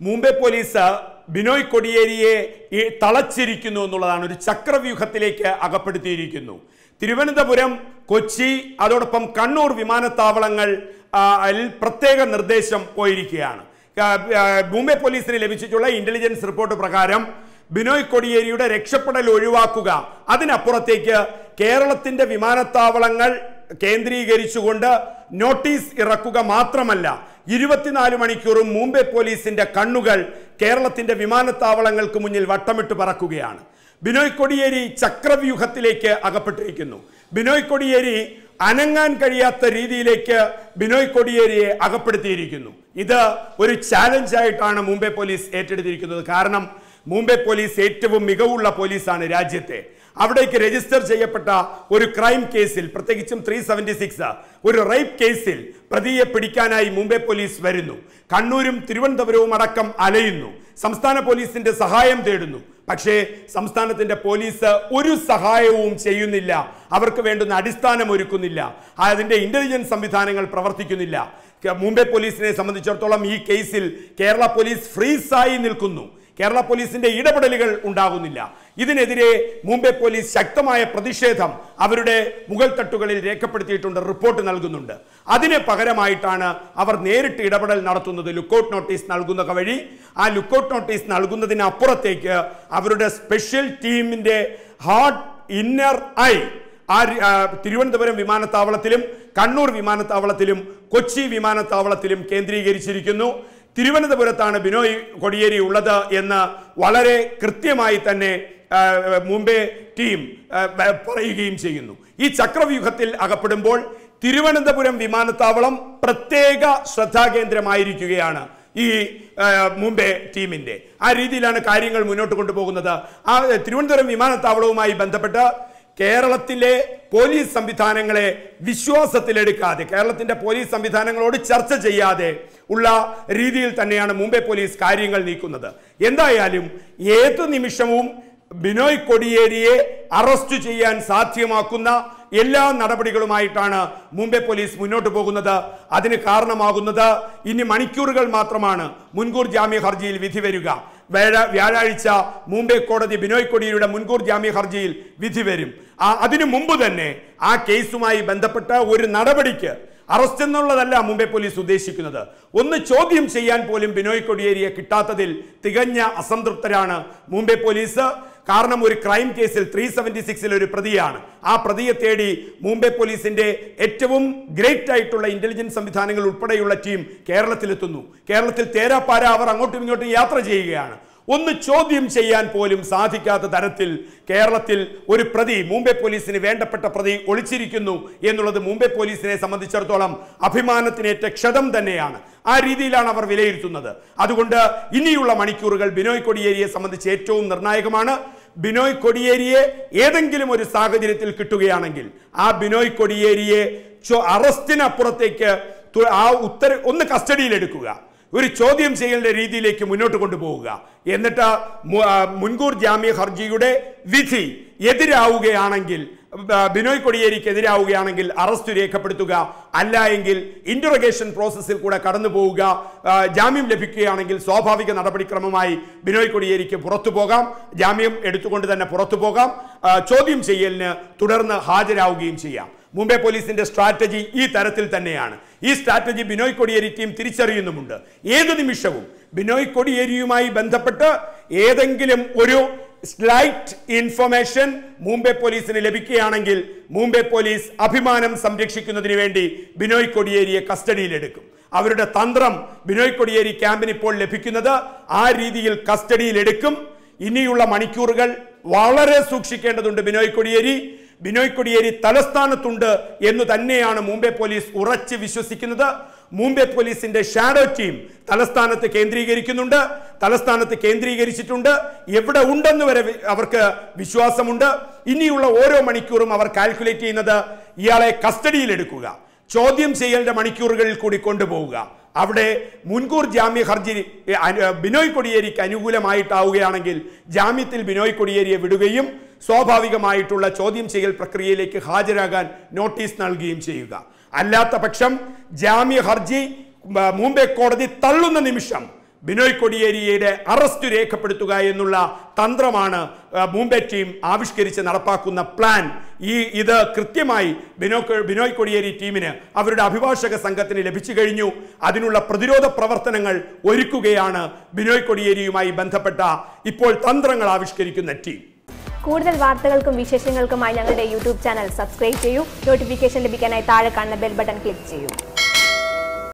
Mumbai police Binoy കൊടിയേരിയെ ഈ തളച്ചിരിക്കുന്നു എന്നുള്ളതാണ് ഒരു ചക്രവ്യൂഹത്തിലേക്ക് അകപ്പെടുത്തിയിരിക്കുന്നു തിരുവനന്തപുരം കൊച്ചി അതോടൊപ്പം കണ്ണൂർ വിമാനത്താവളങ്ങൾ ആ, ൽ പ്രത്യേക നിർദ്ദേശം പോയിരിക്കുകയാണ് ആ, ആ, മുംബൈ പോലീസിന് ലഭിച്ചിട്ടുള്ള ഇന്റലിജൻസ് റിപ്പോർട്ട് പ്രകാരം ബിനോയ് കൊടിയേരിയുടെ രക്ഷപ്പെടൽ ഒഴിവാക്കുക അതിനപ്പുറത്തേക്ക് കേരളത്തിന്റെ വിമാനത്താവളങ്ങൾ കേന്ദ്രീകരിച്ചുകൊണ്ട് നോട്ടീസ് ഇറക്കുക മാത്രമല്ല ഇരുപത്തിനാല് മണിക്കൂറും മുംബൈ പോലീസിന്റെ കണ്ണുകൾ കേരളത്തിന്റെ വിമാനത്താവളങ്ങൾക്ക് മുന്നിൽ വട്ടമിട്ട് പറക്കുകയാണ് ബിനോയ് കൊടിയേരി ചക്രവ്യൂഹത്തിലേക്ക് അകപ്പെട്ടിരിക്കുന്നു ബിനോയ് കൊടിയേരി അനങ്ങാൻ കഴിയാത്ത രീതിയിലേക്ക് ബിനോയ് കൊടിയേരിയെ അകപ്പെടുത്തിയിരിക്കുന്നു ഇത് ഒരു ചാലഞ്ചായിട്ടാണ് മുംബൈ പോലീസ് ഏറ്റെടുത്തിരിക്കുന്നത് കാരണം മുംബൈ പോലീസ് ഏറ്റവും മികവുള്ള പോലീസാണ് രാജ്യത്തെ അവിടേക്ക് രജിസ്റ്റർ ചെയ്യപ്പെട്ട ഒരു ക്രൈം കേസിൽ പ്രത്യേകിച്ചും ത്രീ സെവൻറ്റി സിക്സ് ഒരു റേപ്പ് കേസിൽ പ്രതിയെ പിടിക്കാനായി മുംബൈ പോലീസ് വരുന്നു കണ്ണൂരും തിരുവനന്തപുരവും അടക്കം അലയുന്നു സംസ്ഥാന പോലീസിന്റെ സഹായം തേടുന്നു പക്ഷേ സംസ്ഥാനത്തിന്റെ പോലീസ് ഒരു സഹായവും ചെയ്യുന്നില്ല അവർക്ക് വേണ്ടുന്ന അടിസ്ഥാനം ഒരുക്കുന്നില്ല അതിന്റെ ഇന്റലിജൻസ് സംവിധാനങ്ങൾ പ്രവർത്തിക്കുന്നില്ല ക- മുംബൈ പോലീസിനെ സംബന്ധിച്ചിടത്തോളം ഈ കേസിൽ കേരള പോലീസ് ഫ്രീസായി നിൽക്കുന്നു കേരള പോലീസിന്റെ ഇടപെടലുകൾ ഉണ്ടാകുന്നില്ല ഇതിനെതിരെ മുംബൈ പോലീസ് ശക്തമായ പ്രതിഷേധം അവരുടെ മുകൾ തട്ടുകളിൽ രേഖപ്പെടുത്തിയിട്ടുണ്ട് റിപ്പോർട്ട് നൽകുന്നുണ്ട് അതിന് പകരമായിട്ടാണ് അവർ നേരിട്ട് ഇടപെടൽ നടത്തുന്നത് ലുക്കൌട്ട് നോട്ടീസ് നൽകുന്ന വഴി ആ ലുക്കൌട്ട് നോട്ടീസ് നൽകുന്നതിന് അപ്പുറത്തേക്ക് അവരുടെ സ്പെഷ്യൽ ടീമിന്റെ ഹാർഡ് ഇന്നർ ഐ ആ രി- ആ, തിരുവനന്തപുരം വിമാനത്താവളത്തിലും കണ്ണൂർ വിമാനത്താവളത്തിലും കൊച്ചി വിമാനത്താവളത്തിലും കേന്ദ്രീകരിച്ചിരിക്കുന്നു തിരുവനന്തപുരത്താണ് ബിനോയ് കൊടിയേരി ഉള്ളത് എന്ന് വളരെ കൃത്യമായി തന്നെ ആ, മുംബൈ ടീം ആ, ബ- പറയുകയും ചെയ്യുന്നു ഈ ചക്രവ്യൂഹത്തിൽ അകപ്പെടുമ്പോൾ തിരുവനന്തപുരം വിമാനത്താവളം പ്രത്യേക ശ്രദ്ധാകേന്ദ്രമായിരിക്കുകയാണ് ഈ ആ, മുംബൈ ടീമിന്റെ ആ രീതിയിലാണ് കാര്യങ്ങൾ മുന്നോട്ട് കൊണ്ടുപോകുന്നത് ആ തിരുവനന്തപുരം വിമാനത്താവളവുമായി ബന്ധപ്പെട്ട് കേരളത്തിലെ പോലീസ് സംവിധാനങ്ങളെ വിശ്വാസത്തിലെടുക്കാതെ കേരളത്തിന്റെ പോലീസ് സംവിധാനങ്ങളോട് ചർച്ച ചെയ്യാതെ ഉള്ള രീതിയിൽ തന്നെയാണ് മുംബൈ പോലീസ് കാര്യങ്ങൾ നീക്കുന്നത് എന്തായാലും ഏത് നിമിഷവും ബിനോയ് കൊടിയേരിയെ അറസ്റ്റ് ചെയ്യാൻ സാധ്യമാക്കുന്ന എല്ലാ നടപടികളുമായിട്ടാണ് മുംബൈ പോലീസ് മുന്നോട്ട് പോകുന്നത് അതിന് കാരണമാകുന്നത് ഇനി മണിക്കൂറുകൾ മാത്രമാണ് മുൻകൂർ ജാമ്യ ഹർജിയിൽ വിധി വരിക വ്യാഴ- വ്യാഴാഴ്ച മുംബൈ കോടതി ബിനോയ് കൊടിയേരിയുടെ മുൻകൂർ ജാമ്യ ഹർജിയിൽ വിധി വരും ആ അതിനു മുമ്പ് തന്നെ ആ കേസുമായി ബന്ധപ്പെട്ട ഒരു നടപടിക്ക് അറസ്റ്റ് എന്നുള്ളതല്ല മുംബൈ പോലീസ് ഉദ്ദേശിക്കുന്നത് ഒന്ന് ചോദ്യം ചെയ്യാൻ പോലും ബിനോയ് കൊടിയേരിയെ കിട്ടാത്തതിൽ തികഞ്ഞ അസംതൃപ്തരാണ് മുംബൈ പോലീസ് കാരണം ഒരു ക്രൈം കേസിൽ ത്രീ സെവൻറ്റി സിക്സിൽ ഒരു പ്രതിയാണ് ആ പ്രതിയെ തേടി മുംബൈ പോലീസിന്റെ ഏറ്റവും ഗ്രേറ്റ് ആയിട്ടുള്ള ഇന്റലിജൻസ് സംവിധാനങ്ങൾ ഉൾപ്പെടെയുള്ള ടീം കേരളത്തിലെത്തുന്നു കേരളത്തിൽ തേരാപ്പാര അവർ അങ്ങോട്ടും ഇങ്ങോട്ടും യാത്ര ചെയ്യുകയാണ് ഒന്ന് ചോദ്യം ചെയ്യാൻ പോലും സാധിക്കാത്ത തരത്തിൽ കേരളത്തിൽ ഒരു പ്രതി മുംബൈ പോലീസിന് വേണ്ടപ്പെട്ട പ്രതി ഒളിച്ചിരിക്കുന്നു എന്നുള്ളത് മുംബൈ പോലീസിനെ സംബന്ധിച്ചിടത്തോളം അഭിമാനത്തിനേറ്റ ക്ഷതം തന്നെയാണ് ആ രീതിയിലാണ് അവർ വിലയിരുത്തുന്നത് അതുകൊണ്ട് ഇനിയുള്ള മണിക്കൂറുകൾ ബിനോയ് കൊടിയേരിയെ സംബന്ധിച്ച് ഏറ്റവും നിർണായകമാണ് ബിനോയ് കൊടിയേരിയെ ഏതെങ്കിലും ഒരു സാഹചര്യത്തിൽ കിട്ടുകയാണെങ്കിൽ ആ ബിനോയ് കൊടിയേരിയെ ചോ- അറസ്റ്റിനപ്പുറത്തേക്ക് തു- ആ ഉത്തര ഒന്ന് കസ്റ്റഡിയിലെടുക്കുക ഒരു ചോദ്യം ചെയ്യലിന്റെ രീതിയിലേക്ക് മുന്നോട്ട് കൊണ്ടുപോവുക എന്നിട്ട് മു- ആ, മുൻകൂർ ജാമ്യ ഹർജിയുടെ വിധി എതിരാവുകയാണെങ്കിൽ ആ, ബിനോയ് കൊടിയേരിക്ക് എതിരാവുകയാണെങ്കിൽ അറസ്റ്റ് രേഖപ്പെടുത്തുക അല്ല എങ്കിൽ ഇന്ററഗേഷൻ പ്രോസസ്സിൽ കൂടെ കടന്നു പോവുക ആ, ജാമ്യം ലഭിക്കുകയാണെങ്കിൽ സ്വാഭാവിക നടപടിക്രമമായി ബിനോയ് കൊടിയേരിക്ക് പുറത്തു പോകാം ജാമ്യം എടുത്തുകൊണ്ട് തന്നെ പുറത്തു പോകാം ആ, ചോദ്യം ചെയ്യലിന് തുടർന്ന് ഹാജരാവുകയും ചെയ്യാം മുംബൈ പോലീസിന്റെ സ്ട്രാറ്റജി ഈ തരത്തിൽ തന്നെയാണ് ഈ സ്ട്രാറ്റജി ബിനോയ് കൊടിയേരി ടീം തിരിച്ചറിയുന്നുമുണ്ട് ഏത് നിമിഷവും ബിനോയ് കൊടിയേരിയുമായി ബന്ധപ്പെട്ട് ഏതെങ്കിലും ഒരു സ്ലൈറ്റ് ഇൻഫർമേഷൻ മുംബൈ പോലീസിന് ലഭിക്കുകയാണെങ്കിൽ മുംബൈ പോലീസ് അഭിമാനം സംരക്ഷിക്കുന്നതിന് വേണ്ടി ബിനോയ് കൊടിയേരിയെ കസ്റ്റഡിയിലെടുക്കും അവരുടെ തന്ത്രം ബിനോയ് കൊടിയേരി ക്യാമ്പിന് ഇപ്പോൾ ലഭിക്കുന്നത് ആ രീതിയിൽ കസ്റ്റഡിയിലെടുക്കും ഇനിയുള്ള മണിക്കൂറുകൾ വളരെ സൂക്ഷിക്കേണ്ടതുണ്ട് ബിനോയ് കൊടിയേരി ബിനോയ് കൊടിയേരി തലസ്ഥാനത്തുണ്ട് എന്ന് തന്നെയാണ് മുംബൈ പോലീസ് ഉറച്ച് വിശ്വസിക്കുന്നത് മുംബൈ പോലീസിന്റെ ഷാഡോ ടീം തലസ്ഥാനത്ത് കേന്ദ്രീകരിക്കുന്നുണ്ട് തലസ്ഥാനത്ത് കേന്ദ്രീകരിച്ചിട്ടുണ്ട് എവിടെ ഉണ്ടെന്ന് വരെ വി- അവർക്ക് വിശ്വാസമുണ്ട് ഇനിയുള്ള ഓരോ മണിക്കൂറും അവർ കാൽക്കുലേറ്റ് ചെയ്യുന്നത് ഇയാളെ കസ്റ്റഡിയിലെടുക്കുക ചോദ്യം ചെയ്യലിന്റെ മണിക്കൂറുകളിൽ കൂടി കൊണ്ടുപോവുക അവിടെ മുൻകൂർ ജാമ്യ ഹർജി എ, അനു- ബിനോയ് കൊടിയേരിക്ക് അനുകൂലമായിട്ടാവുകയാണെങ്കിൽ ജാമ്യത്തിൽ ബിനോയ് കൊടിയേരിയെ വിടുകയും സ്വാഭാവികമായിട്ടുള്ള ചോദ്യം ചെയ്യൽ പ്രക്രിയയിലേക്ക് ഹാജരാകാൻ നോട്ടീസ് നൽകുകയും ചെയ്യുക അല്ലാത്ത പക്ഷം ജാമ്യ ഹർജി ബ- മുംബൈ കോടതി തള്ളുന്ന നിമിഷം ബിനോയ് കൊടിയേരിയുടെ അറസ്റ്റ് രേഖപ്പെടുത്തുക എന്നുള്ള തന്ത്രമാണ് ആ, മുംബൈ ടീം ആവിഷ്കരിച്ച് നടപ്പാക്കുന്ന പ്ലാൻ ഈ ഇത് കൃത്യമായി ബിനോ ബിനോയ് കൊടിയേരി ടീമിന് അവരുടെ അഭിഭാഷക സംഘത്തിന് ലഭിച്ചു കഴിഞ്ഞു അതിനുള്ള പ്രതിരോധ പ്രവർത്തനങ്ങൾ ഒരുക്കുകയാണ് ബിനോയ് കൊടിയേരിയുമായി ബന്ധപ്പെട്ട ഇപ്പോൾ തന്ത്രങ്ങൾ ആവിഷ്കരിക്കുന്ന ടീം കൂടുതൽ വാർത്തകൾക്കും വിശേഷങ്ങൾക്കുമായി ഞങ്ങളുടെ യൂട്യൂബ് ചാനൽ സബ്സ്ക്രൈബ് ചെയ്യൂ നോട്ടിഫിക്കേഷൻ ലഭിക്കാനായി താഴെ കാണുന്ന ബെൽ ബട്ടൺ ക്ലിക്ക് ചെയ്യൂ